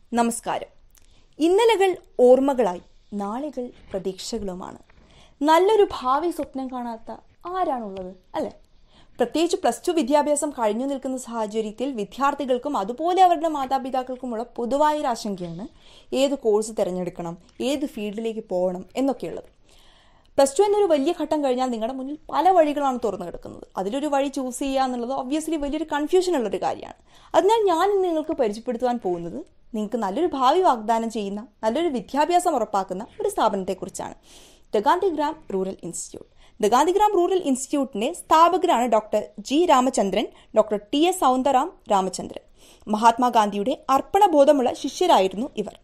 നമസ്കാരം ഇന്നലകൾ ഓർമ്മകളായി നാളുകൾ പ്രതീക്ഷകളുമാണ് നല്ലൊരു ഭാവി സ്വപ്നം കാണാത്ത ആരാണുള്ളത് അല്ലേ പ്രത്യേകിച്ച് പ്ലസ് ടു വിദ്യാഭ്യാസം കഴിഞ്ഞു നിൽക്കുന്ന സാഹചര്യത്തിൽ വിദ്യാർത്ഥികൾക്കും അതുപോലെ അവരുടെ മാതാപിതാക്കൾക്കുമുള്ള പൊതുവായൊരു ആശങ്കയാണ് ഏത് കോഴ്സ് തിരഞ്ഞെടുക്കണം ഏത് ഫീൽഡിലേക്ക് പോകണം എന്നൊക്കെയുള്ളത് പ്ലസ് ടു എന്നൊരു വലിയ ഘട്ടം കഴിഞ്ഞാൽ നിങ്ങളുടെ മുന്നിൽ പല വഴികളാണ് തുറന്നു കിടക്കുന്നത് അതിലൊരു വഴി ചൂസ് ചെയ്യുക എന്നുള്ളത് ഒബ്വിയസ്ലി വലിയൊരു കൺഫ്യൂഷൻ ഉള്ളൊരു കാര്യമാണ് അതിനാൽ ഞാൻ ഇന്ന് നിങ്ങൾക്ക് പരിചയപ്പെടുത്തുവാൻ പോകുന്നത് നിങ്ങൾക്ക് നല്ലൊരു ഭാവി വാഗ്ദാനം ചെയ്യുന്ന നല്ലൊരു വിദ്യാഭ്യാസം ഉറപ്പാക്കുന്ന ഒരു സ്ഥാപനത്തെക്കുറിച്ചാണ് the Gandhigram rural institute the Gandhigram rural ഇൻസ്റ്റിറ്റ്യൂട്ടിന്റെ സ്ഥാപകരാണ് doctor G Ramachandran doctor T S Soundaram Ramachandran മഹാത്മാഗാന്ധിയുടെ അർപ്പണബോധമുള്ള ശിഷ്യരായിരുന്നു ഇവർ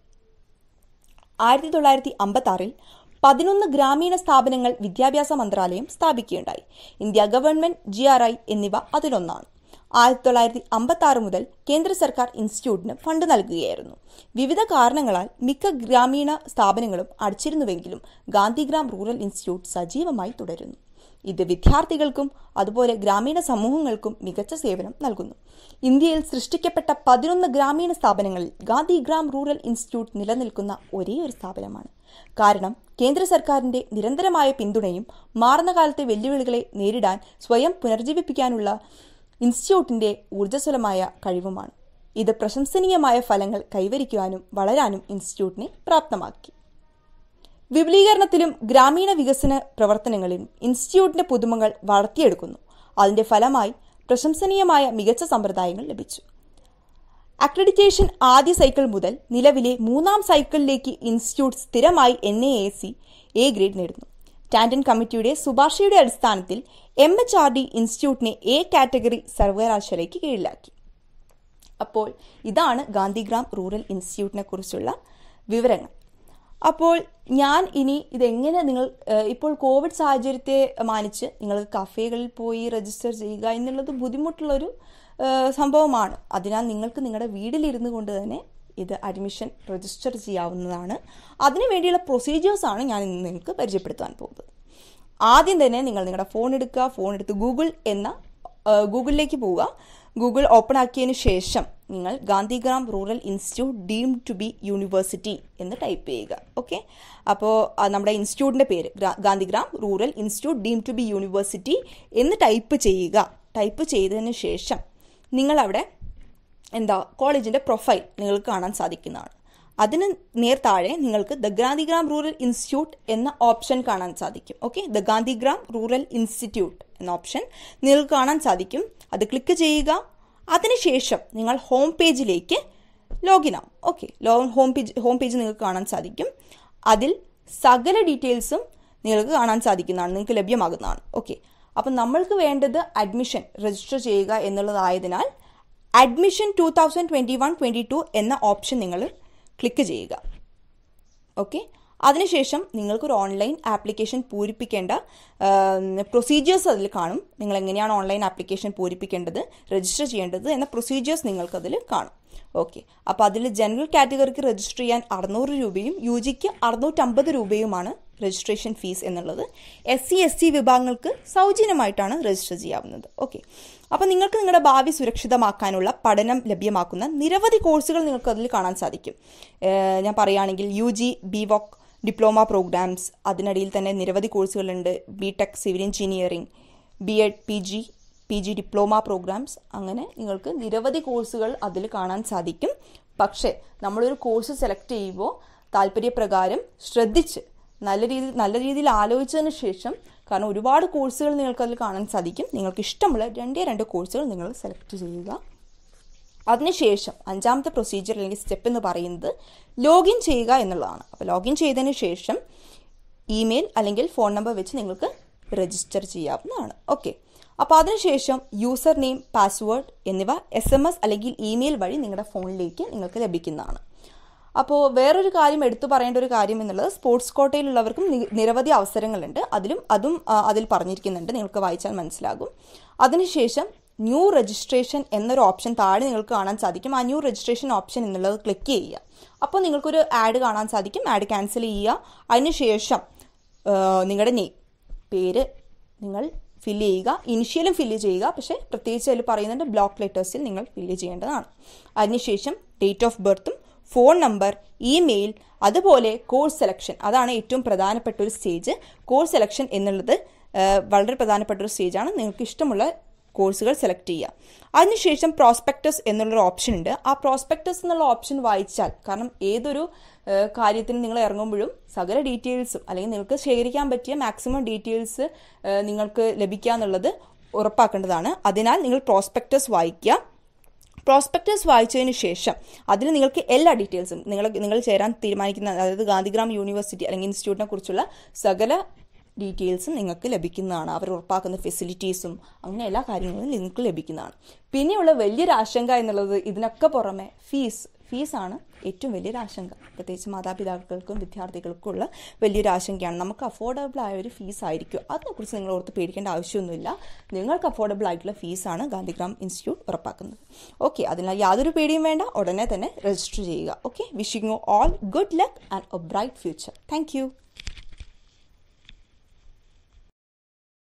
ആയിരത്തി തൊള്ളായിരത്തി അമ്പത്തി ആറിൽ പതിനൊന്ന് ഗ്രാമീണ സ്ഥാപനങ്ങൾ വിദ്യാഭ്യാസ മന്ത്രാലയം സ്ഥാപിക്കുകയുണ്ടായി India government G R I എന്നിവ അതിലൊന്നാണ് ആയിരത്തി തൊള്ളായിരത്തി അമ്പത്തി ആറ് മുതൽ കേന്ദ്ര സർക്കാർ ഇൻസ്റ്റിറ്റ്യൂട്ടിന് ഫണ്ട് നൽകുകയായിരുന്നു വിവിധ കാരണങ്ങളാൽ മിക്ക ഗ്രാമീണ സ്ഥാപനങ്ങളും അടച്ചിരുന്നുവെങ്കിലും ഗാന്ധിഗ്രാം റൂറൽ ഇൻസ്റ്റിറ്റ്യൂട്ട് സജീവമായി തുടരുന്നു ഇത് വിദ്യാർത്ഥികൾക്കും അതുപോലെ ഗ്രാമീണ സമൂഹങ്ങൾക്കും മികച്ച സേവനം നൽകുന്നു ഇന്ത്യയിൽ സൃഷ്ടിക്കപ്പെട്ട പതിനൊന്ന് ഗ്രാമീണ സ്ഥാപനങ്ങളിൽ ഗാന്ധിഗ്രാം റൂറൽ ഇൻസ്റ്റിറ്റ്യൂട്ട് നിലനിൽക്കുന്ന ഒരേ ഒരു സ്ഥാപനമാണ് കാരണം കേന്ദ്ര സർക്കാരിന്റെ നിരന്തരമായ പിന്തുണയും മാറുന്ന കാലത്തെ വെല്ലുവിളികളെ നേരിടാൻ സ്വയം പുനർജീവിപ്പിക്കാനുള്ള ഇൻസ്റ്റിറ്റ്യൂട്ടിന്റെ ഊർജ്ജസ്വലമായ കഴിവുമാണ് ഇത് പ്രശംസനീയമായ ഫലങ്ങൾ കൈവരിക്കുവാനും വളരാനും ഇൻസ്റ്റിറ്റ്യൂട്ടിനെ പ്രാപ്തമാക്കി വിപുലീകരണത്തിലും ഗ്രാമീണ വികസന പ്രവർത്തനങ്ങളിലും ഇൻസ്റ്റിറ്റ്യൂട്ടിന്റെ പുതുമകൾ വളർത്തിയെടുക്കുന്നു അതിന്റെ ഫലമായി പ്രശംസനീയമായ മികച്ച സമ്പ്രദായങ്ങൾ ലഭിച്ചു അക്രഡിറ്റേഷൻ ആദ്യ സൈക്കിൾ മുതൽ നിലവിലെ മൂന്നാം സൈക്കിളിലേക്ക് ഇൻസ്റ്റിറ്റ്യൂട്ട് സ്ഥിരമായി N A A C A grade നേടുന്നു ടാൻഡൻ കമ്മിറ്റിയുടെ ശുപാർശയുടെ അടിസ്ഥാനത്തിൽ എം എച്ച് ആർ ഡി ഇൻസ്റ്റിറ്റ്യൂട്ടിനെ എ കാറ്റഗറി സർവകലാശാലയ്ക്ക് കീഴിലാക്കി അപ്പോൾ ഇതാണ് ഗാന്ധിഗ്രാം റൂറൽ ഇൻസ്റ്റിറ്റ്യൂട്ടിനെ കുറിച്ചുള്ള വിവരങ്ങൾ അപ്പോൾ ഞാൻ ഇനി ഇതെങ്ങനെ നിങ്ങൾ ഏഹ്, ഇപ്പോൾ കോവിഡ് സാഹചര്യത്തെ മാനിച്ച് നിങ്ങൾക്ക് കഫേകളിൽ പോയി രജിസ്റ്റർ ചെയ്യുക എന്നുള്ളത് ബുദ്ധിമുട്ടുള്ളൊരു ഏഹ്, സംഭവമാണ് അതിനാൽ നിങ്ങൾക്ക് നിങ്ങളുടെ വീട്ടിലിരുന്നു കൊണ്ട് തന്നെ ഇത് അഡ്മിഷൻ രജിസ്റ്റർ ചെയ്യാവുന്നതാണ് അതിനു വേണ്ടിയുള്ള പ്രൊസീജിയേഴ്സാണ് ഞാൻ ഇന്ന് നിങ്ങൾക്ക് പരിചയപ്പെടുത്താൻ പോകുന്നത് ആദ്യം തന്നെ നിങ്ങൾ നിങ്ങളുടെ ഫോൺ എടുക്കുക ഫോൺ എടുത്ത് ഗൂഗിൾ എന്ന ഏഹ്, ഗൂഗിളിലേക്ക് പോവുക ഗൂഗിൾ ഓപ്പൺ ആക്കിയതിന് ശേഷം നിങ്ങൾ Gandhigram rural institute deemed to be university എന്ന് ടൈപ്പ് ചെയ്യുക ഓക്കെ അപ്പോൾ നമ്മുടെ ഇൻസ്റ്റിറ്റ്യൂട്ടിൻ്റെ പേര് ഗ്രാ- Gandhigram rural institute deemed to be university എന്ന് ടൈപ്പ് ചെയ്യുക ടൈപ്പ് ചെയ്തതിന് ശേഷം നിങ്ങളവിടെ എന്താ കോളേജിൻ്റെ പ്രൊഫൈൽ നിങ്ങൾക്ക് കാണാൻ സാധിക്കുന്നതാണ് അതിന് നേർ താഴെ നിങ്ങൾക്ക് ദ ഗാന്ധിഗ്രാം റൂറൽ ഇൻസ്റ്റിറ്റ്യൂട്ട് എന്ന ഓപ്ഷൻ കാണാൻ സാധിക്കും okay the Gandhigram rural institute എന്ന ഓപ്ഷൻ നിങ്ങൾക്ക് കാണാൻ സാധിക്കും അത് ക്ലിക്ക് ചെയ്യുക അതിനുശേഷം നിങ്ങൾ ഹോം പേജിലേക്ക് ലോഗിൻ ആവും ഓക്കെ ലോ ഹോം പേജ് ഹോം പേജ് നിങ്ങൾക്ക് കാണാൻ സാധിക്കും അതിൽ സകല ഡീറ്റെയിൽസും നിങ്ങൾക്ക് കാണാൻ സാധിക്കുന്നതാണ് നിങ്ങൾക്ക് ലഭ്യമാകുന്നതാണ് ഓക്കെ അപ്പം നമ്മൾക്ക് വേണ്ടത് അഡ്മിഷൻ രജിസ്റ്റർ ചെയ്യുക എന്നുള്ളതായതിനാൽ admission two thousand twenty one twenty two എന്ന ഓപ്ഷൻ നിങ്ങൾ ക്ലിക്ക് ചെയ്യുക ഓക്കെ അതിനുശേഷം നിങ്ങൾക്കൊരു ഓൺലൈൻ ആപ്ലിക്കേഷൻ പൂരിപ്പിക്കേണ്ട പ്രൊസീജിയേഴ്സ് അതിൽ കാണും നിങ്ങൾ എങ്ങനെയാണ് ഓൺലൈൻ ആപ്ലിക്കേഷൻ പൂരിപ്പിക്കേണ്ടത് രജിസ്റ്റർ ചെയ്യേണ്ടത് എന്ന പ്രൊസീജിയേഴ്സ് നിങ്ങൾക്കതിൽ കാണും ഓക്കെ അപ്പോൾ അതിൽ ജനറൽ കാറ്റഗറിക്ക് രജിസ്റ്റർ ചെയ്യാൻ അറുന്നൂറ് രൂപയും യു ജിക്ക് അറുന്നൂറ്റമ്പത് രൂപയുമാണ് രജിസ്ട്രേഷൻ ഫീസ് എന്നുള്ളത് എസ് സി എസ് ടി വിഭാഗങ്ങൾക്ക് സൗജന്യമായിട്ടാണ് രജിസ്റ്റർ ചെയ്യാവുന്നത് ഓക്കെ അപ്പോൾ നിങ്ങൾക്ക് നിങ്ങളുടെ ഭാവി സുരക്ഷിതമാക്കാനുള്ള പഠനം ലഭ്യമാക്കുന്ന നിരവധി കോഴ്സുകൾ നിങ്ങൾക്ക് അതിൽ കാണാൻ സാധിക്കും ഏഹ് ഞാൻ പറയുകയാണെങ്കിൽ U G B voc diploma programmes അതിനിടയിൽ തന്നെ നിരവധി കോഴ്സുകളുണ്ട് B tech civil engineering B ed P G P G diploma programmes അങ്ങനെ നിങ്ങൾക്ക് നിരവധി കോഴ്സുകൾ അതിൽ കാണാൻ സാധിക്കും പക്ഷേ നമ്മളൊരു കോഴ്സ് സെലക്ട് ചെയ്യുമ്പോൾ താല്പര്യപ്രകാരം ശ്രദ്ധിച്ച് നല്ല രീതിയിൽ നല്ല രീതിയിൽ ആലോചിച്ചതിന് ശേഷം കാരണം ഒരുപാട് കോഴ്സുകൾ നിങ്ങൾക്ക് അതിൽ കാണാൻ സാധിക്കും നിങ്ങൾക്ക് ഇഷ്ടമുള്ള രണ്ടേ രണ്ട് കോഴ്സുകൾ നിങ്ങൾ സെലക്ട് ചെയ്യുക അതിനുശേഷം അഞ്ചാമത്തെ പ്രൊസീജിയർ അല്ലെങ്കിൽ സ്റ്റെപ്പ് എന്ന് പറയുന്നത് ലോഗിൻ ചെയ്യുക എന്നുള്ളതാണ് അപ്പോൾ ലോഗിൻ ചെയ്തതിന് ശേഷം ഇമെയിൽ അല്ലെങ്കിൽ ഫോൺ നമ്പർ വെച്ച് നിങ്ങൾക്ക് രജിസ്റ്റർ ചെയ്യാവുന്നതാണ് ഓക്കെ അപ്പോൾ അതിനുശേഷം യൂസർ നെയിം പാസ്വേഡ് എന്നിവ എസ് എം എസ് അല്ലെങ്കിൽ ഇമെയിൽ വഴി നിങ്ങളുടെ ഫോണിലേക്ക് നിങ്ങൾക്ക് ലഭിക്കുന്നതാണ് അപ്പോൾ വേറൊരു കാര്യം എടുത്തു പറയേണ്ട ഒരു കാര്യം എന്നുള്ളത് സ്പോർട്സ് കോട്ടയിലുള്ളവർക്കും നി- നിരവധി അവസരങ്ങളുണ്ട് അതിലും അതും ആ, അതിൽ പറഞ്ഞിരിക്കുന്നുണ്ട് നിങ്ങൾക്ക് വായിച്ചാൽ മനസ്സിലാകും അതിനുശേഷം ന്യൂ രജിസ്ട്രേഷൻ എന്നൊരു ഓപ്ഷൻ താഴെ നിങ്ങൾക്ക് കാണാൻ സാധിക്കും ആ ന്യൂ രജിസ്ട്രേഷൻ ഓപ്ഷൻ എന്നുള്ളത് ക്ലിക്ക് ചെയ്യുക അപ്പോൾ നിങ്ങൾക്കൊരു ആഡ് കാണാൻ സാധിക്കും ആഡ് ക്യാൻസൽ ചെയ്യുക അതിനുശേഷം ആ, നിങ്ങളുടെ നെയിം പേര് നിങ്ങൾ ഫില്ല് ചെയ്യുക ഇനിഷ്യലും ഫില്ല് ചെയ്യുക പക്ഷേ പ്രത്യേകിച്ച് അതിൽ പറയുന്നുണ്ട് ബ്ലോക്ക് ലെറ്റേഴ്സിൽ നിങ്ങൾ ഫില്ല് ചെയ്യേണ്ടതാണ് അതിനുശേഷം ഡേറ്റ് ഓഫ് ബർത്തും ഫോൺ നമ്പർ ഇമെയിൽ അതുപോലെ കോഴ്സ് സെലക്ഷൻ അതാണ് ഏറ്റവും പ്രധാനപ്പെട്ട ഒരു സ്റ്റേജ് കോഴ്സ് സെലക്ഷൻ എന്നുള്ളത് ആ, വളരെ പ്രധാനപ്പെട്ട ഒരു സ്റ്റേജാണ് നിങ്ങൾക്ക് ഇഷ്ടമുള്ള കോഴ്സുകൾ സെലക്ട് ചെയ്യുക അതിനുശേഷം പ്രോസ്പെക്ടസ് എന്നുള്ളൊരു ഓപ്ഷൻ ഉണ്ട് ആ പ്രോസ്പെക്ടസ് എന്നുള്ള ഓപ്ഷൻ വായിച്ചാൽ കാരണം ഏതൊരു ആ, കാര്യത്തിന് നിങ്ങൾ ഇറങ്ങുമ്പോഴും സകല ഡീറ്റെയിൽസും അല്ലെങ്കിൽ നിങ്ങൾക്ക് ശേഖരിക്കാൻ പറ്റിയ മാക്സിമം ഡീറ്റെയിൽസ് നിങ്ങൾക്ക് ലഭിക്കുക എന്നുള്ളത് ഉറപ്പാക്കേണ്ടതാണ് അതിനാൽ നിങ്ങൾ പ്രോസ്പെക്ടസ് വായിക്കുക പ്രോസ്പെക്ടസ് വായിച്ചതിന് ശേഷം അതിൽ നിങ്ങൾക്ക് എല്ലാ ഡീറ്റെയിൽസും നിങ്ങൾ നിങ്ങൾ ചേരാൻ തീരുമാനിക്കുന്ന അതായത് ഗാന്ധിഗ്രാം യൂണിവേഴ്സിറ്റി അല്ലെങ്കിൽ ഇൻസ്റ്റിറ്റ്യൂട്ടിനെ കുറിച്ചുള്ള സകല ഡീറ്റെയിൽസും നിങ്ങൾക്ക് ലഭിക്കുന്നതാണ് അവർ ഉറപ്പാക്കുന്ന ഫെസിലിറ്റീസും അങ്ങനെ എല്ലാ കാര്യങ്ങളും നിങ്ങൾക്ക് ലഭിക്കുന്നതാണ് പിന്നെയുള്ള വലിയൊരു ആശങ്ക എന്നുള്ളത് ഇതിനൊക്കെ പുറമെ ഫീസ് ഫീസാണ് ഏറ്റവും വലിയൊരു ആശങ്ക പ്രത്യേകിച്ച് മാതാപിതാക്കൾക്കും വിദ്യാർത്ഥികൾക്കും ഉള്ള വലിയൊരു ആശങ്കയാണ് നമുക്ക് അഫോർഡബിൾ ആയ ഒരു ഫീസ് ആയിരിക്കും അതിനെക്കുറിച്ച് നിങ്ങൾ ഓർത്ത് പേടിക്കേണ്ട ആവശ്യമൊന്നുമില്ല നിങ്ങൾക്ക് അഫോർഡബിൾ ആയിട്ടുള്ള ഫീസാണ് ഗാന്ധിഗ്രാം ഇൻസ്റ്റിറ്റ്യൂട്ട് ഉറപ്പാക്കുന്നത് ഓക്കെ അതിനാൽ യാതൊരു പേടിയും വേണ്ട ഉടനെ തന്നെ രജിസ്റ്റർ ചെയ്യുക okay wishing you all good luck and a bright future thank